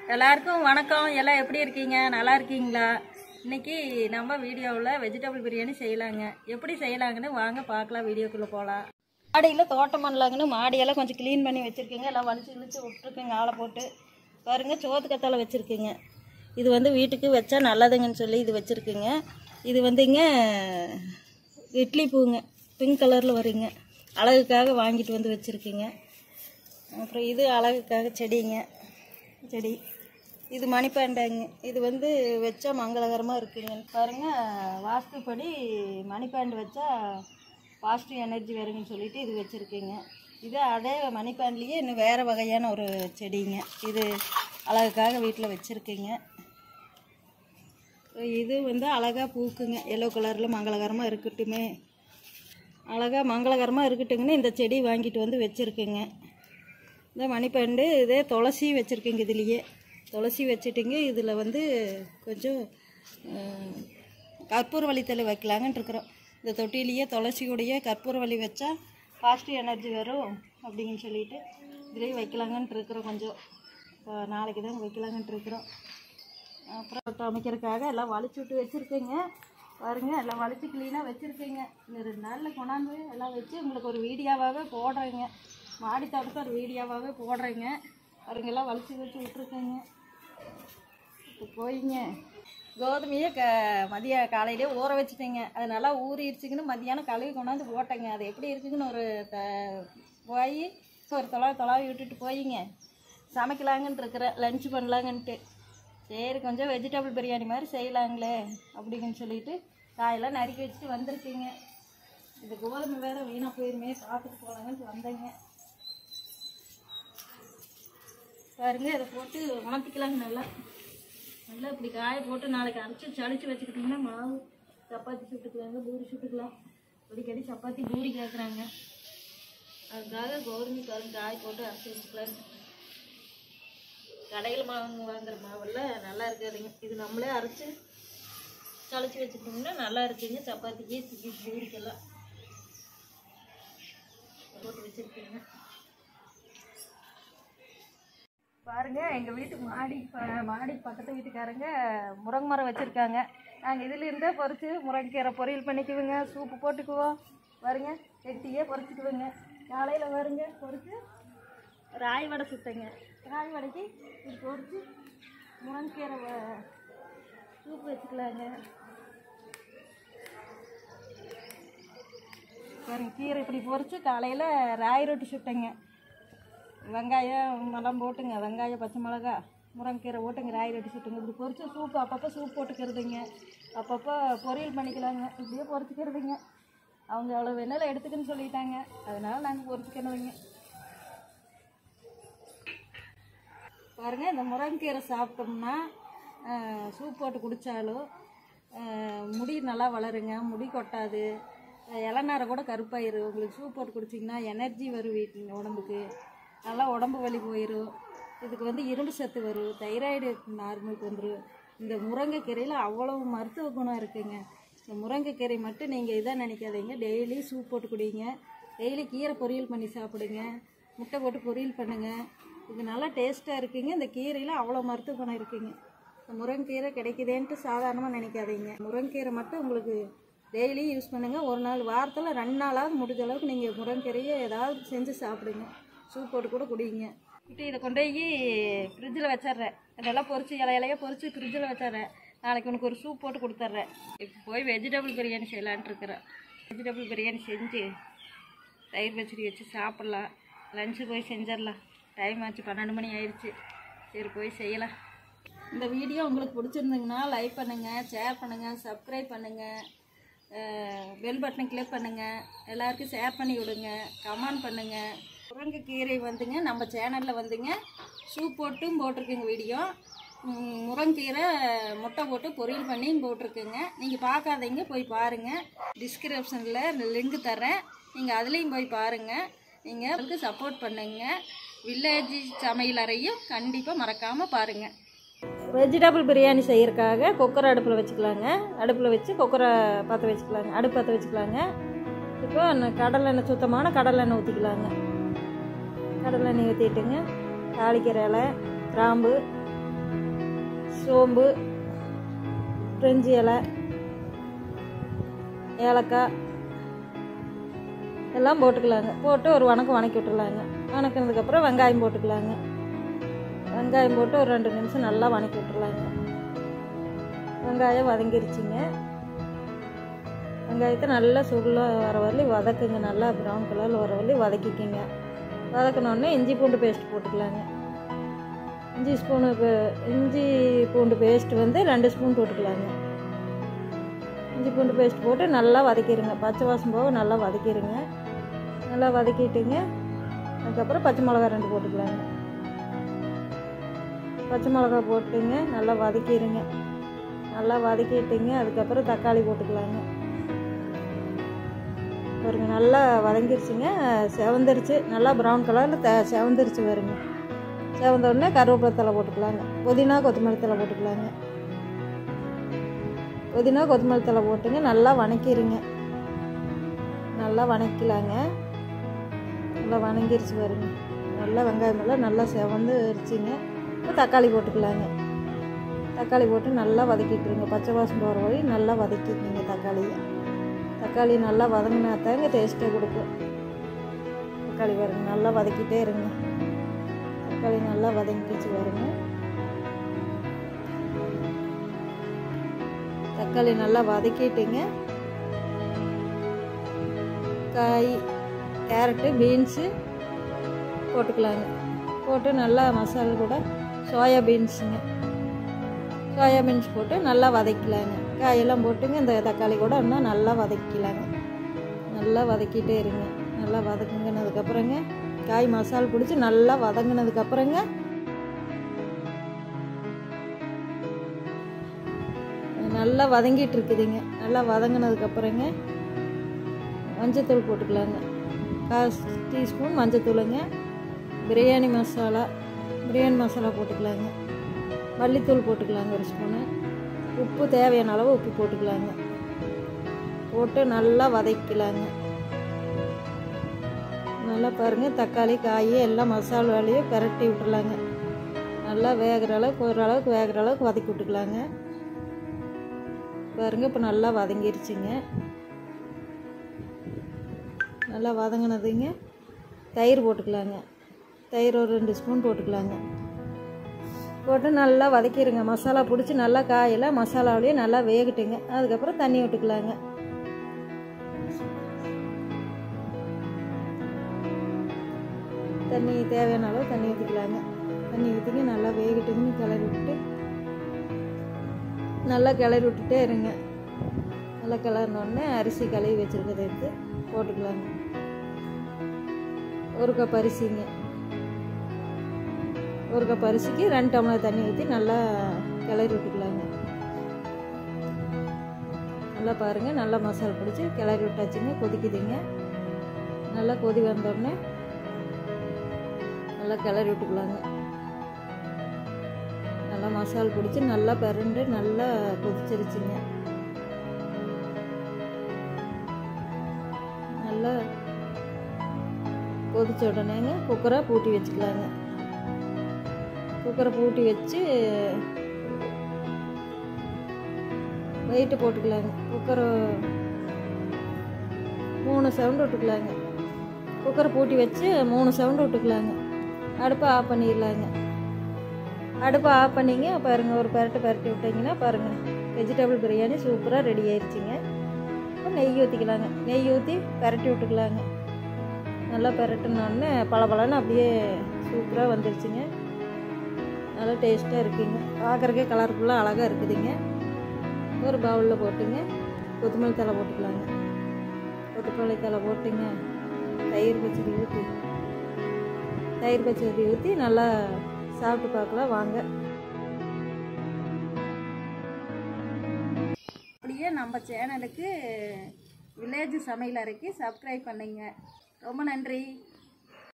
எல்லாருக்கும் வணக்கம் எல்லாம் எப்படி இருக்கீங்க நல்லா இருக்கீங்களா இன்னைக்கு நம்ம வீடியோவில் வெஜிடபிள் பிரியாணி செய்யலாங்க எப்படி செய்யலாங்கன்னு வாங்க பார்க்கலாம் வீடியோக்குள்ளே போகலாம் மாடியில் தோட்டம் பண்ணலாங்கன்னு மாடியெல்லாம் கொஞ்சம் க்ளீன் பண்ணி வச்சுருக்கீங்க எல்லாம் வலிச்சு இழிச்சு விட்ருக்குங்க ஆளை போட்டு பாருங்க சோத்து கத்தால வச்சுருக்குங்க இது வந்து வீட்டுக்கு வச்சா நல்லதுங்கன்னு சொல்லி இது வச்சுருக்குங்க இது வந்துங்க இட்லி பூங்க பிங்க் கலரில் வருங்க அழகுக்காக வாங்கிட்டு வந்து வச்சுருக்குங்க அப்புறம் இது அழகுக்காக செடிங்க செடி இது மணிப்பாண்டாங்க இது வந்து வச்சா மங்களகரமாக இருக்குங்க பாருங்க வாஸ்துப்படி மணிப்பாண்டு வச்சா பாசிட்டிவ் எனர்ஜி வருங்கன்னு சொல்லிட்டு இது வச்சுருக்குங்க இது அதே மணிப்பாண்ட்லேயே இன்னும் வேறு வகையான ஒரு செடிங்க இது அழகுக்காக வீட்டில் வச்சுருக்குங்க இது வந்து அழகாக பூக்குங்க எல்லோ கலரில் மங்களகரமாக இருக்கட்டுமே அழகாக மங்களகரமாக இருக்கட்டுங்கன்னு இந்த செடி வாங்கிட்டு வந்து வச்சுருக்குங்க இந்த மணிப்பண்டு இதே துளசி வச்சுருக்குங்க இதுலேயே துளசி வச்சுட்டுங்க இதில் வந்து கொஞ்சம் அஹ், கற்பூரவள்ளி தலை வைக்கலாங்கன்ட்டு இருக்கிறோம் இந்த தொட்டிலேயே துளசியோடைய கற்பூரவள்ளி வச்சா பாசிட்டிவ் எனர்ஜி வரும் அப்படின்னு சொல்லிட்டு இதுலேயே வைக்கலாங்கன்ட்டு இருக்கிறோம் கொஞ்சம் இப்போ நாளைக்கு தான் வைக்கலாங்கன்ட்டு இருக்கிறோம் அப்புறம் அமைக்கிறதுக்காக எல்லாம் வலிச்சு விட்டு வச்சுருக்கேங்க பாருங்க எல்லாம் வலிச்சு க்ளீனாக வச்சுருக்கேங்க இந்த ரெண்டு நாளில் கொண்டாந்து எல்லாம் வச்சு உங்களுக்கு ஒரு வீடியோவாகவே போடுறேங்க மாடி தோட்டத்தை ஒரு வீடியோவாகவே போடுறேங்க பாருங்க எல்லாம் வலிச்சு வச்சு விட்ருக்கேங்க இப்போ போயிங்க கோதுமையை க மதிய காலையிலே ஊற வச்சுட்டேங்க அது நல்லா ஊறிடுச்சுங்கன்னு மதியானம் கழுவி கொண்டாந்து போட்டேங்க அது எப்படி இருக்குங்கன்னு ஒரு த போய் ஒரு தொலை தொலாவி விட்டுட்டு போயிங்க சமைக்கலாங்கன்ட்டு இருக்கிறேன் லஞ்ச் பண்ணலாங்கன்ட்டு சரி கொஞ்சம் வெஜிடபிள் பிரியாணி மாதிரி செய்யலாங்களே அப்படின்னு சொல்லிட்டு காயெல்லாம் நறுக்கி வச்சுட்டு வந்திருக்கீங்க இது கோதுமை வேறு வீணாக போயிருமே பார்த்துட்டு போகலாங்கன்ட்டு வந்தேங்க பாருங்க இதை போட்டு உணர்த்திக்கலாங்க நல்லா நல்லா இப்படி காய போட்டு நாளைக்கு அரைச்சி சளிச்சு வச்சுக்கிட்டிங்கன்னா மாவு சப்பாத்தி சுட்டுக்கலாங்க பூரி சுட்டுக்கலாம் அடிக்கடி சப்பாத்தி பூரி கேட்குறாங்க அதுக்காக கோதுமை பாருங்க காய போட்டு அரைச்சி வச்சுக்கலாங்க கடையில் மாவு வாங்குற மாவெல்லாம் நல்லா இருக்காதுங்க இது நம்மளே அரைச்சி சளிச்சு வச்சுக்கிட்டோம்னா நல்லா இருக்குங்க சப்பாத்திக்கு சிக்கி பூரிக்கெல்லாம் போட்டு வச்சுருக்கீங்க பாருங்க எங்கள் வீட்டு மாடி ப- மாடி பக்கத்து வீட்டுக்காரங்க முருங்கை மரம் வச்சுருக்காங்க நாங்கள் இதிலிருந்தே பறித்து முருங்கைக்கீரை பொரியல் பண்ணிக்குவோங்க சூப்பு போட்டுக்குவோம் வருங்க வெட்டியே பொறிச்சிக்குவோங்க காலையில் வருங்க பொறிச்சு ராய் வடை சுட்டேங்க ராய் வடைக்கு இது பொறிச்சு முருங்கைக்கீரை வ- சூப்பு வச்சுக்கலாங்க பாருங்க கீரை இப்படி பொறிச்சு காலையில் ராய் ரொட்டி சுட்டேங்க வெங்காயம் எல்லாம் போட்டுங்க வெங்காயம் பச்சை மிளகா முருங்கீரை போட்டுங்க ராய் ரொட்டி சுட்டுங்க இப்படி பொரிச்சு சூப்பு அப்பப்போ சூப் போட்டுக்கிறதுங்க அப்பப்போ பொரியல் பண்ணிக்கலாங்க இப்படியே பொரிச்சுக்கிறதுங்க அவங்க அவ்வளோ வெண்ணெயில் எடுத்துக்குன்னு சொல்லிட்டாங்க அதனால நாங்கள் பொரிச்சுக்கிறதுங்க பாருங்க இந்த முருங்கீரை சாப்பிட்டோம்னா அஹ், சூப் போட்டு குடித்தாலும் முடி நல்லா வளருங்க முடி கொட்டாது அஹ், இளநரை கூட கருப்பாயிரும் உங்களுக்கு சூப் போட்டு குடிச்சிங்கன்னா எனர்ஜி வரும் வீட்டு உடம்புக்கு நல்லா உடம்பு வலி போயிடும் இதுக்கு வந்து இரும்பு சத்து வரும் தைராய்டு நார்மலுக்கு வந்துடும் இந்த முருங்கைக்கீரையில் அவ்வளவு மருத்துவ குணம் இருக்குங்க இந்த முருங்கைக்கீரை மட்டும் நீங்கள் இதை நினைக்காதீங்க டெய்லி சூப் போட்டு குடிங்க டெய்லி கீரை பொரியல் பண்ணி சாப்பிடுங்க முட்டை போட்டு பொரியல் பண்ணுங்கள் இது நல்லா டேஸ்ட்டாக இருக்குங்க இந்த கீரையில் அவ்வளோ மருத்துவ குணம் இருக்குங்க இந்த முருங்கீரை கிடைக்குதேன்ட்டு சாதாரணமாக நினைக்காதீங்க முருங்கீரை மட்டும் உங்களுக்கு டெய்லி யூஸ் பண்ணுங்கள் ஒரு நாள் வாரத்தில் ரெண்டு நாளாவது முடிஞ்ச அளவுக்கு நீங்கள் முருங்கீரையை ஏதாவது செஞ்சு சாப்பிடுங்க சூப் போட்டு கூட குடிங்க இப்போ இதை கொண்டு போய் ஃப்ரிட்ஜில் வச்சிட்றேன் இதெல்லாம் பொரிச்சு இலை இலையாக பொரிச்சு ஃப்ரிட்ஜில் வச்சிட்றேன் நாளைக்கு உனக்கு ஒரு சூப் போட்டு கொடுத்துட்றேன் இப்போ போய் வெஜிடபிள் பிரியாணி செய்யலான்ட்டு இருக்கிறேன் வெஜிடபிள் பிரியாணி செஞ்சு தயிர் பச்சடி வச்சு சாப்பிட்லாம் லஞ்சு போய் செஞ்சிடலாம் டைம் ஆச்சு பன்னெண்டு மணி ஆயிடுச்சு சரி போய் செய்யலாம் இந்த வீடியோ உங்களுக்கு பிடிச்சிருந்துங்கன்னா லைக் பண்ணுங்கள் ஷேர் பண்ணுங்கள் சப்ஸ்கிரைப் பண்ணுங்கள் பெல் பட்டனை கிளிக் பண்ணுங்கள் எல்லாருக்கும் ஷேர் பண்ணி விடுங்க கமெண்ட் பண்ணுங்கள் முருங்கைக்கீரை வந்துங்க நம்ம சேனலில் வந்துங்க சூப் போட்டும் போட்டிருக்குங்க வீடியோ ம், முருங்கீரை முட்டை போட்டு பொரியல் பண்ணியும் போட்டிருக்குங்க நீங்கள் பார்க்காதீங்க போய் பாருங்கள் டிஸ்கிரிப்ஷனில் லிங்க் தரேன் நீங்கள் அதுலேயும் போய் பாருங்கள் நீங்கள் அதுக்கு சப்போர்ட் பண்ணுங்கள் வில்லேஜ் சமையலறையும் கண்டிப்பாக மறக்காமல் பாருங்கள் வெஜிடபிள் பிரியாணி செய்யறதுக்காக குக்கர் அடுப்பில் வச்சுக்கலாங்க அடுப்பில் வச்சு குக்கரை பற்ற வச்சுக்கலாங்க அடுப்பு பற்ற வச்சுக்கலாங்க இப்போ ந- கடலெண்ணெய் சுத்தமான கடலெண்ணெய் ஊற்றிக்கலாங்க கடலெண்ணெய் ஊற்றிட்டுங்க தாளிக்கிற இலை கிராம்பு சோம்பு பிரிஞ்சி இலை ஏலக்காய் எல்லாம் போட்டுக்கலாங்க போட்டு ஒரு வணக்கம் வணக்கி விட்டுறலாங்க வணக்கினதுக்கப்புறம் வெங்காயம் போட்டுக்கலாங்க வெங்காயம் போட்டு ஒரு ரெண்டு நிமிஷம் நல்லா வணக்கி விட்டுறலாங்க வெங்காயம் வதங்கிருச்சுங்க வெங்காயத்தை நல்லா சுருளாக வர வரலையும் வதக்குங்க நல்லா ப்ரௌன் கலரில் வர வரலையும் வதக்கிக்கிங்க வதக்கினோடனே இஞ்சி பூண்டு பேஸ்ட் போட்டுக்கலாங்க இஞ்சி ஸ்பூனு இஞ்சி பூண்டு பேஸ்ட் வந்து ரெண்டு ஸ்பூன் போட்டுக்கலாங்க இஞ்சி பூண்டு பேஸ்ட் போட்டு நல்லா வதக்கிடுங்க பச்சை வாசம் போக நல்லா வதக்கிடுங்க நல்லா வதக்கிட்டுங்க அதுக்கப்புறம் பச்சை மிளகா ரெண்டு போட்டுக்கலாங்க பச்சை மிளகா போட்டுங்க நல்லா வதக்கிடுங்க நல்லா வதக்கிட்டுங்க அதுக்கப்புறம் தக்காளி போட்டுக்கலாங்க பாருங்க நல்லா வதங்கிருச்சுங்க செவந்துருச்சு நல்லா ப்ரௌன் கலரில் த செவந்துருச்சு வருங்க செவந்த உடனே கருவேப்பிலை தலை போட்டுக்கலாங்க புதினா கொத்தமல்லி தலை போட்டுக்கலாங்க புதினா கொத்தமல்லி தலை போட்டுங்க நல்லா வணக்கிடுங்க நல்லா வணக்கலாங்க நல்லா வணங்கிருச்சு பாருங்க நல்லா வெங்காயம் எல்லாம் நல்லா செவந்து அரிச்சிங்க இப்போ தக்காளி போட்டுக்கலாங்க தக்காளி போட்டு நல்லா வதக்கிட்டுருங்க பச்சை வாசம் போகிற வழி நல்லா வதக்கிக்கோங்க தக்காளியை தக்காளி நல்லா வதங்கினா தாங்க டேஸ்ட்டே கொடுக்கும் தக்காளி பாருங்க நல்லா வதக்கிட்டே இருங்க தக்காளி நல்லா வதங்கிச்சு வருங்க தக்காளி நல்லா வதக்கிட்டுங்க காய் கேரட்டு பீன்ஸு போட்டுக்கலாங்க போட்டு நல்லா மசாலா கூட சோயா பீன்ஸுங்க சோயா பீன்ஸ் போட்டு நல்லா வதக்கலாங்க காயெல்லாம் போட்டுங்க இந்த தக்காளி கூட இன்னும் நல்லா வதக்கிக்கலாங்க நல்லா வதக்கிட்டே இருங்க நல்லா வதக்குங்கினதுக்கப்புறங்க காய் மசால் பிடிச்சி நல்லா வதங்கினதுக்கப்புறங்க நல்லா வதங்கிட்டு இருக்குதுங்க நல்லா வதங்கினதுக்கப்புறங்க மஞ்சத்தூள் போட்டுக்கலாங்க கால் டீஸ்பூன் மஞ்சத்தூளுங்க பிரியாணி மசாலா பிரியாணி மசாலா போட்டுக்கலாங்க மல்லித்தூள் போட்டுக்கலாங்க ஒரு ஸ்பூனு உப்பு தேவையான அளவு உப்பு போட்டுக்கலாங்க போட்டு நல்லா வதக்கலாங்க நல்லா பாருங்கள் தக்காளி காய் எல்லாம் மசாலா வேலையும் பிரட்டி விட்டுலாங்க நல்லா வேகிற அளவுக்கு ஒரு அளவுக்கு வேகிற அளவுக்கு வதக்கி விட்டுக்கலாங்க பாருங்க இப்போ நல்லா வதங்கிருச்சுங்க நல்லா வதங்கினதுங்க தயிர் போட்டுக்கலாங்க தயிர் ஒரு ரெண்டு ஸ்பூன் போட்டுக்கலாங்க போட்டு நல்லா வதக்கிடுங்க மசாலா பிடிச்சி நல்லா காயெல்லாம் மசாலாவிலேயே நல்லா வேகட்டுங்க அதுக்கப்புறம் தண்ணி விட்டுக்கலாங்க தண்ணி தேவையான அளவு தண்ணி ஊற்றிக்கலாங்க தண்ணி ஊற்றிங்க நல்லா வேகட்டுங்க கிளறி விட்டு நல்லா கிளறி விட்டுட்டே இருங்க நல்லா கிளறினோடனே அரிசி கழுவி வச்சுருக்கதை எடுத்து போட்டுக்கலாங்க ஒரு கப் அரிசிங்க ஒரு கப் அரிசிக்கு ரெண்டு டம்ளர் தண்ணி ஊற்றி நல்லா கிளறி விட்டுக்கலாங்க நல்லா பாருங்கள் நல்லா மசாலா பிடிச்சி கிளறி விட்டாச்சுங்க கொதிக்குதுங்க நல்லா கொதி வந்தோடனே நல்லா கிளறி விட்டுக்கலாங்க நல்லா மசால் பிடிச்சி நல்லா பிறண்டு நல்லா கொதிச்சிருச்சுங்க நல்லா கொதிச்ச உடனேங்க குக்கரை பூட்டி வச்சுக்கலாங்க குக்கரை பூட்டி வச்சு வெயிட்டு போட்டுக்கலாங்க குக்கரை மூணு சவுண்டு விட்டுக்கலாங்க குக்கரை பூட்டி வச்சு மூணு சவுண்டு விட்டுக்கலாங்க அடுப்பை ஆஃப் பண்ணிடலாங்க அடுப்பை ஆஃப் பண்ணிங்க பாருங்கள் ஒரு பரட்டு பரட்டி விட்டிங்கன்னா பாருங்கள் வெஜிடபிள் பிரியாணி சூப்பராக ரெடி ஆயிடுச்சுங்க இப்போ நெய் ஊற்றிக்கலாங்க நெய் ஊற்றி பரட்டி விட்டுக்கலாங்க நல்லா பரட்டினோடனே பளபளன்னு அப்படியே சூப்பராக வந்துருச்சுங்க நல்லா டேஸ்ட்டாக இருக்குங்க பார்க்குறக்கே கலர்ஃபுல்லாக அழகாக இருக்குதுங்க ஒரு பவுலில் போட்டுங்க கொத்தமல்லி தலை போட்டுக்கலாங்க கொத்தமல்லி தலை போட்டுங்க தயிர் பச்சடி ஊற்றி தயிர் பச்சடி ஊற்றி நல்லா சாப்பிட்டு பார்க்கலாம் வாங்க அப்படியே நம்ம சேனலுக்கு வில்லேஜ் சமையல் அறைக்கு சப்ஸ்கிரைப் பண்ணுங்க ரொம்ப நன்றி